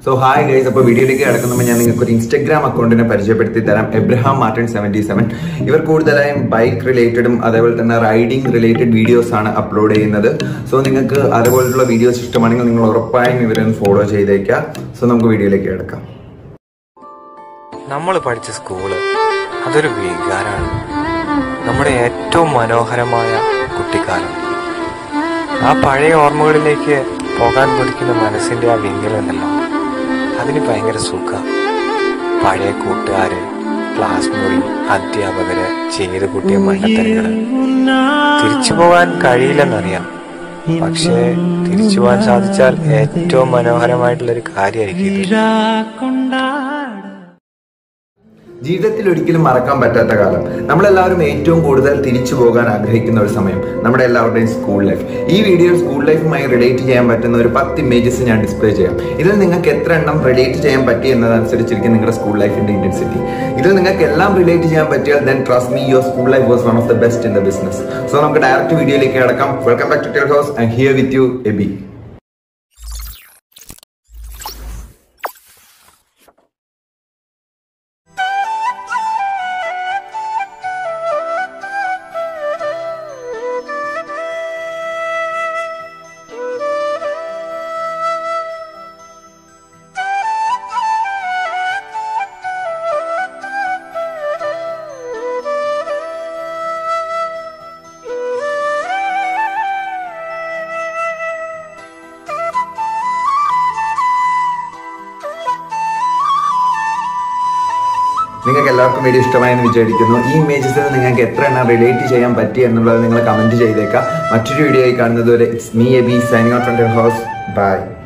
so hi guys അപ്പോൾ വീഡിയോയിലേക്ക് കിടക്കുമ്പോൾ ഞാൻ നിങ്ങൾക്ക് ഒരു ഇൻസ്റ്റഗ്രാം അക്കൗണ്ടിനെ പരിചയപ്പെടുത്തി തരാം എബ്രഹാം മാർട്ടിൻ സെവൻറ്റി സെവൻ ഇവർ കൂടുതലായും ബൈക്ക് റിലേറ്റഡും അതേപോലെ തന്നെ റൈഡിംഗ് റിലേറ്റഡ് വീഡിയോസ് ആണ് അപ്ലോഡ് ചെയ്യുന്നത് സോ നിങ്ങൾക്ക് അതുപോലുള്ള വീഡിയോസ് ഇഷ്ടമാണെങ്കിൽ നിങ്ങൾ ഉറപ്പായും ഇവരൊന്ന് ഫോളോ ചെയ്തേക്കാം സോ നമുക്ക് വീഡിയോയിലേക്ക് കിടക്കാം നമ്മൾ പഠിച്ച സ്കൂള് അതൊരു വികാരമാണ് നമ്മുടെ ഏറ്റവും മനോഹരമായ കുട്ടിക്കാലം ആ പഴയ ഓർമ്മകളിലേക്ക് പോകാൻ കൊതിക്കുന്ന മനസ്സിന്റെ ആ വിങ്ങലുണ്ടല്ലോ അതിന് ഭയങ്കര സുഖ പഴയ കൂട്ടുകാര് ക്ലാസ് മുറി അധ്യാപകര് ചെയ്ത് കൂട്ടിയ മണ്ടത്തരങ്ങള് തിരിച്ചു പോകാൻ കഴിയില്ലെന്നറിയാം പക്ഷേ തിരിച്ചു പോകാൻ സാധിച്ചാൽ ഏറ്റവും മനോഹരമായിട്ടുള്ള ഒരു കാര്യമായിരിക്കും ഇത് ജീവിതത്തിൽ ഒരിക്കലും മറക്കാൻ പറ്റാത്ത കാലം നമ്മളെല്ലാവരും ഏറ്റവും കൂടുതൽ തിരിച്ചു പോകാൻ ആഗ്രഹിക്കുന്ന ഒരു സമയം നമ്മുടെ എല്ലാവരുടെയും സ്കൂൾ ലൈഫ് ഈ വീഡിയോ സ്കൂൾ ലൈഫുമായി റിലേറ്റ് ചെയ്യാൻ പറ്റുന്ന ഒരു പത്ത് ഇമേജസ് ഞാൻ ഡിസ്പ്ലേ ചെയ്യാം ഇതിൽ നിങ്ങൾക്ക് എത്ര എണ്ണം റിലേറ്റ് ചെയ്യാൻ പറ്റി എന്നതനുസരിച്ചിരിക്കും നിങ്ങളുടെ സ്കൂൾ ലൈഫിന്റെ ഇന്റൻസിറ്റി ഇതിൽ നിങ്ങൾക്ക് എല്ലാം റിലേറ്റ് ചെയ്യാൻ പറ്റിയാൽ then trust me your school life was one of the best in the business so നമുക്ക് ഡയറക്റ്റ് വീഡിയോയിലേക്ക് കിടക്കാം welcome back to tell house I here with you Abi നിങ്ങൾക്ക് എല്ലാവർക്കും വീഡിയോ ഇഷ്ടമായെന്ന് വിചാരിക്കുന്നു ഈ ഇമേജസിൽ നിങ്ങൾക്ക് എത്ര എണ്ണം റിലേറ്റ് ചെയ്യാൻ പറ്റി എന്നുള്ളത് നിങ്ങൾ കമന്റ് ചെയ്തേക്കാം മറ്റൊരു വീഡിയോ ആയി കാണുന്നത് വരെ it's me A B signing out from house by